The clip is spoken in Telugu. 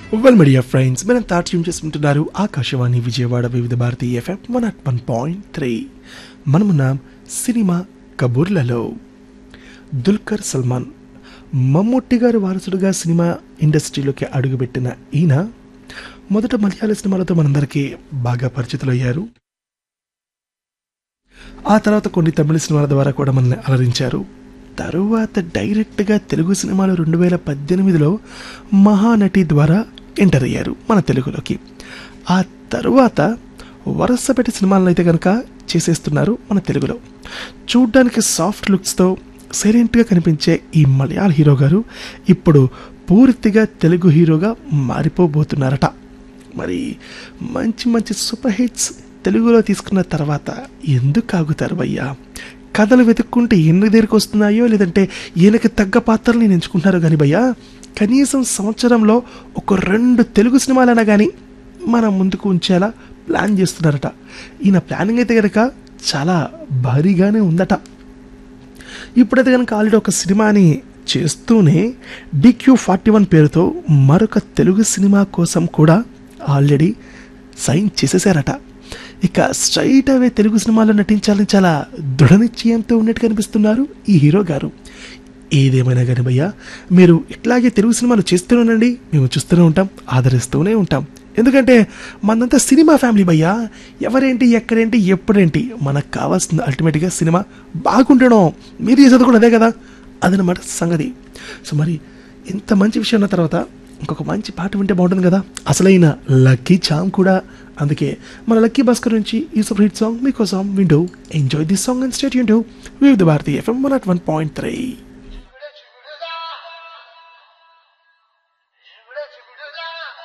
వెల్ మీడియా ఫ్రెండ్స్ మనం తాట్యం చేసుకుంటున్నారు Akashvani Vijayawada Vividha Bharati FM one at one point three మనమున్నాం సినిమా కబుర్లలో దుల్కర్ సల్మాన్ మమ్ముట్టి గారి వారసుడుగా సినిమా ఇండస్ట్రీలోకి అడుగుపెట్టిన ఈయన మొదట మలయాళ సినిమాలతో మనందరికీ బాగా పరిచితులయ్యారు ఆ తర్వాత కొన్ని తమిళ సినిమాల ద్వారా కూడా మనల్ని అలరించారు తరువాత డైరెక్ట్గా తెలుగు సినిమాలు రెండు వేల పద్దెనిమిదిలో మహానటి ద్వారా ఎంటర్ అయ్యారు మన తెలుగులోకి ఆ తరువాత వరుస పెట్టి సినిమాలను అయితే కనుక చేసేస్తున్నారు మన తెలుగులో చూడ్డానికి సాఫ్ట్ లుక్స్తో సైలెంట్గా కనిపించే ఈ మలయాళ హీరో గారు ఇప్పుడు పూర్తిగా తెలుగు హీరోగా మారిపోబోతున్నారట మరి మంచి మంచి సూపర్ హిట్స్ తెలుగులో తీసుకున్న తర్వాత ఎందుకు ఆగుతారు భయ్యా కథలు వెతుక్కుంటే ఎన్ని దగ్గరికి వస్తున్నాయో లేదంటే ఈయనకి తగ్గ పాత్రలు నేను ఎంచుకుంటున్నారు కానీ భయ్యా కనీసం సంవత్సరంలో ఒక రెండు తెలుగు సినిమాలైనా కానీ మన ముందుకు ఉంచేలా ప్లాన్ చేస్తున్నారట ఈయన ప్లానింగ్ అయితే కనుక చాలా భారీగానే ఉందట ఇప్పుడైతే కనుక ఆల్రెడీ ఒక సినిమాని చేస్తూనే డిక్యూ ఫార్టీ వన్ పేరుతో మరొక తెలుగు సినిమా కోసం కూడా ఆల్రెడీ సైన్ చేసేసారట ఇక స్ట్రైట్ అవే తెలుగు సినిమాలో నటించాలని చాలా దృఢ నిశ్చయంతో ఉన్నట్టు కనిపిస్తున్నారు ఈ హీరో గారు ఏదేమైనా కానీ భయ్యా మీరు ఇట్లాగే తెలుగు సినిమాలు చేస్తూనే ఉండండి మేము చూస్తూనే ఉంటాం ఆదరిస్తూనే ఉంటాం ఎందుకంటే మనంతా సినిమా ఫ్యామిలీ భయ్యా ఎవరేంటి ఎక్కడేంటి ఎప్పుడేంటి మనకు కావాల్సింది అల్టిమేట్గా సినిమా బాగుండడం మీరు చేసేది కూడా అదే కదా అదనమాట సంగతి సో మరి ఇంత మంచి విషయం ఉన్న తర్వాత ఇంకొక మంచి పాట వింటే బాగుంటుంది కదా అసలైన లక్కీ చామ్ కూడా అందుకే మన లక్కీ భాస్కర్ నుంచి ఈ సూపర్ హిట్ సాంగ్ మీకోసం వింటూ enjoy this song and stay యూన్ Vividha Bharati FM one at one point three చిగుడ చిగుడుగా చిగుడ చిగుడుగా